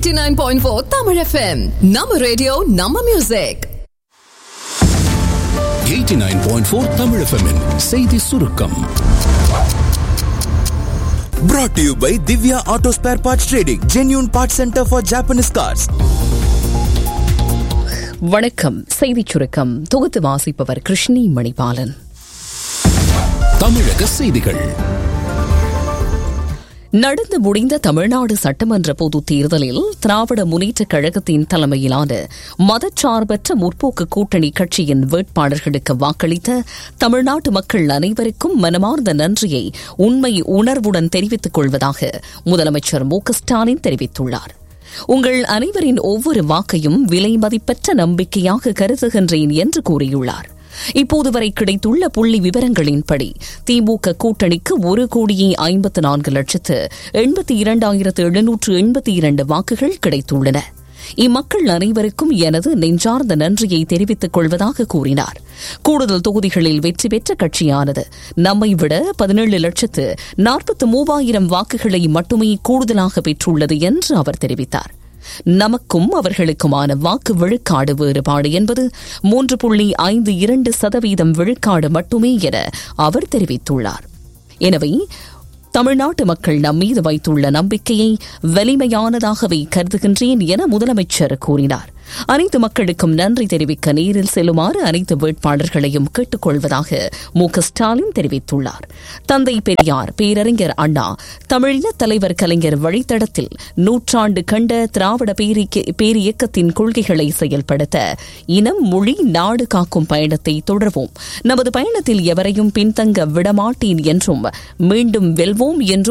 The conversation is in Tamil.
89.4 Tamil FM நம்ம ரேடியோ நம்ம மியூசிக் 89.4 Tamil FM -இன் செய்தி சுருக்கம் Brought to you by Divya Auto Spare Parts Trading, genuine parts center for Japanese cars. வணக்கம் செய்திச் சுருக்கம் தொகுத்து வாசிப்பவர் கிருஷ்ணி மணிபாலன் தமிழக செய்திகள் நடந்து முடிந்த தமிழ்நாடு சட்டமன்ற பொதுத் தேர்தலில் திராவிட முன்னேற்றக் கழகத்தின் தலைமையிலான மதச்சார்பற்ற முற்போக்கு கூட்டணி கட்சியின் வேட்பாளர்களுக்கு வாக்களித்த தமிழ்நாட்டு மக்கள் அனைவருக்கும் மனமார்ந்த நன்றியை உண்மை உணர்வுடன் தெரிவித்துக் கொள்வதாக முதலமைச்சர் மு க ஸ்டாலின் தெரிவித்துள்ளார் உங்கள் அனைவரின் ஒவ்வொரு வாக்கையும் விலை மதிப்பற்ற நம்பிக்கையாக கருதுகின்றேன் என்று கூறியுள்ளார் இப்போது வரை கிடைத்துள்ள புள்ளி விவரங்களின்படி திமுக கூட்டணிக்கு ஒரு கோடியே ஐம்பத்து நான்கு லட்சத்து எண்பத்தி இரண்டாயிரத்து எழுநூற்று எண்பத்தி இரண்டு வாக்குகள் கிடைத்துள்ளன இம்மக்கள் அனைவருக்கும் எனது நெஞ்சார்ந்த நன்றியை தெரிவித்துக் கொள்வதாக கூறினார் கூடுதல் தொகுதிகளில் வெற்றி பெற்ற கட்சியானது நம்மை விட பதினேழு லட்சத்து நாற்பத்து மூவாயிரம் வாக்குகளை மட்டுமே கூடுதலாக பெற்றுள்ளது என்று அவர் தெரிவித்தார் நமக்கும் அவர்களுக்குமான வாக்கு விழுக்காடு வேறுபாடு என்பது மூன்று புள்ளி ஐந்து இரண்டு சதவீதம் விழுக்காடு மட்டுமே என அவர் தெரிவித்துள்ளார் எனவே தமிழ்நாட்டு மக்கள் நம்மீது வைத்துள்ள நம்பிக்கையை வலிமையானதாகவே கருதுகின்றேன் என முதலமைச்சர் கூறினார் அனைத்து மக்களுக்கும் நன்றி தெரிவிக்க நேரில் செல்லுமாறு அனைத்து வேட்பாளர்களையும் கேட்டுக் கொள்வதாக மு க ஸ்டாலின் தெரிவித்துள்ளார் தந்தை பெரியார் பேரறிஞர் அண்ணா தமிழின தலைவர் கலைஞர் வழித்தடத்தில் நூற்றாண்டு கண்ட திராவிட பேரியக்கத்தின் கொள்கைகளை செயல்படுத்த இனம் மொழி நாடு காக்கும் பயணத்தை தொடர்வோம் நமது பயணத்தில் எவரையும் பின்தங்க விடமாட்டேன் என்றும் மீண்டும் வெல்வோம் என்றும்